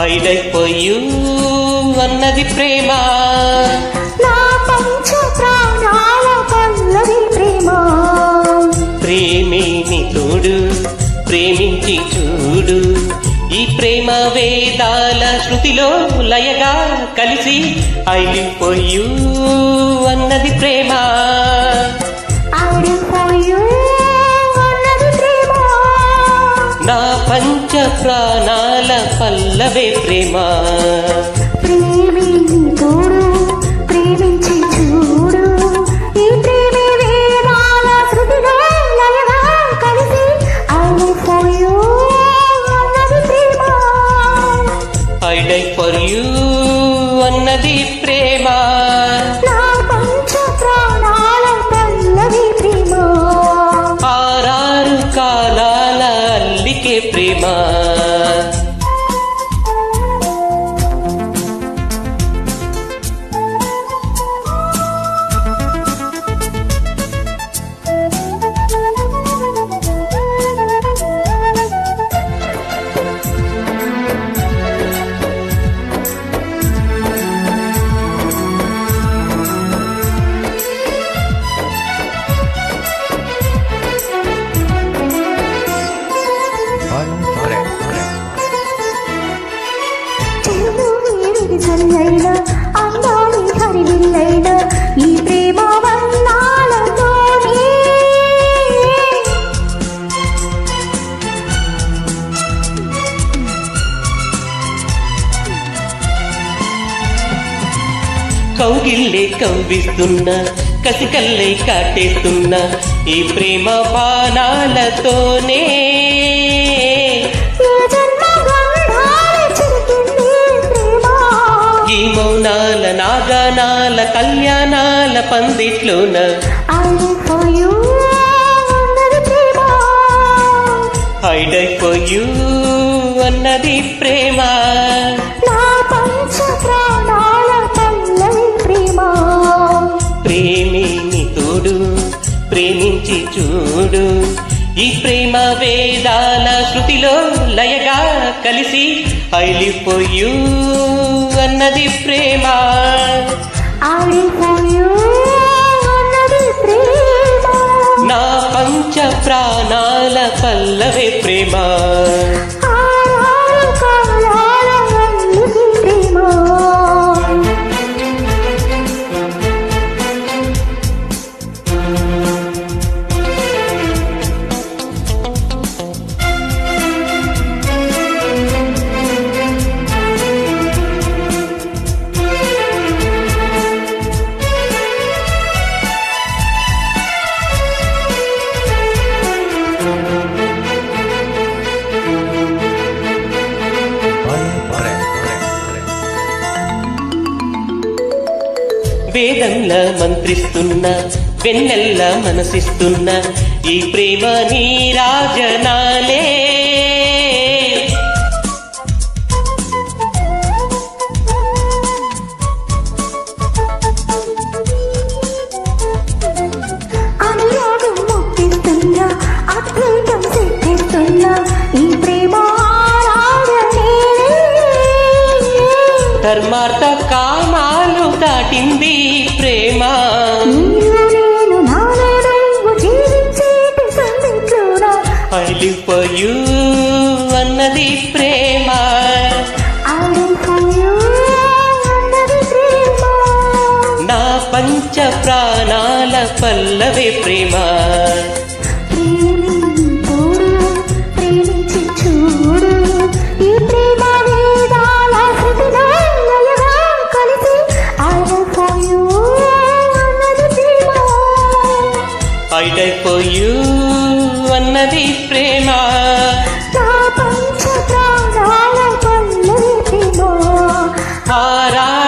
ఐడైపోయు అన్నది ప్రేమ నా పంచ ప్రాణాల పల్లవి ప్రేమ ప్రేమిని తోడు ప్రేమించి చూడు ఈ ప్రేమ వేదాల శృతిలో లయగా కలిసి ఐలిపోయు అన్నది ప్రేమ ఆడిపోయు అన్నది ప్రేమ నా పంచ ప్రాణాల పల్లవే ప్రేమ ప్రేమిని తోడు ప్రేమించి చూడు ఈ ప్రేమే వేదాల శృతిలో లయగా కలిసి ఆడిపోయు అన్నది ప్రేమ ఐడై ఫర్ యూ అన్నది ప్రేమ నా పంచ ప్రాణాల పల్లవి ప్రేమ ఆరారు కాలాల అల్లికే ప్రేమ చెరువు వేడిది చల్లైన అందాలి హరివిల్లైన ఈ ప్రేమ వర్ణాలతోనే కౌగిల్లే కవ్విస్తున్నా కసికల్లే కాటేస్తున్నా ఈ ప్రేమ బాణాలతోనే ఏ జన్మ గంధాలు చిరికింది ప్రేమ ఈ మౌనాల నాగానాల కళ్యాణాల పందిట్లోన ఆడిపోయు అన్నది ప్రేమ హైడైపోయూ అన్నది ప్రేమ నా పంచ ప్రాణాల పల్లవి ప్రేమ ప్రేమిని తోడు ప్రేమించి చూడు ఈ ప్రేమ వేదాల శృతిలో లయగా కలిసి ఐలిపోయూ అన్నది ప్రేమ ఆడిపోయు అన్నది ప్రేమ నా పంచ ప్రాణాల పల్లవే ప్రేమ ఆరారు కాలాల అల్లుకి ప్రేమ వేదంలా మంత్రిస్తున్నా వెన్నెల్లా మనసిస్తున్నా ఈ ప్రేమ నీ రాజనాలే అనురాగం ముట్టిస్తున్నా అద్వైతం సిద్ధిస్తున్నా ఈ ప్రేమ ఆరాధనే ధర్మార్థ కామాలు దాటింది ప్రేమ నీవు నేను నాలో నువ్వు జీవించేటి సందిట్లోనా ఐలిపోయూ అన్నది ప్రేమ ఆడిపోయు అన్నది ప్రేమ నా పంచ ప్రాణాల పల్లవే ప్రేమ ప్రేమిని తోడు ప్రేమించి చూడు ఈ ప్రేమ వేదాల శృతిలో లయగా కలిసి ఆడిపోయు అన్నది ప్రేమ ఐడైపోయూ అన్నది ప్రేమ నా పంచ ప్రాణాల పల్లవి ప్రేమ ఆరా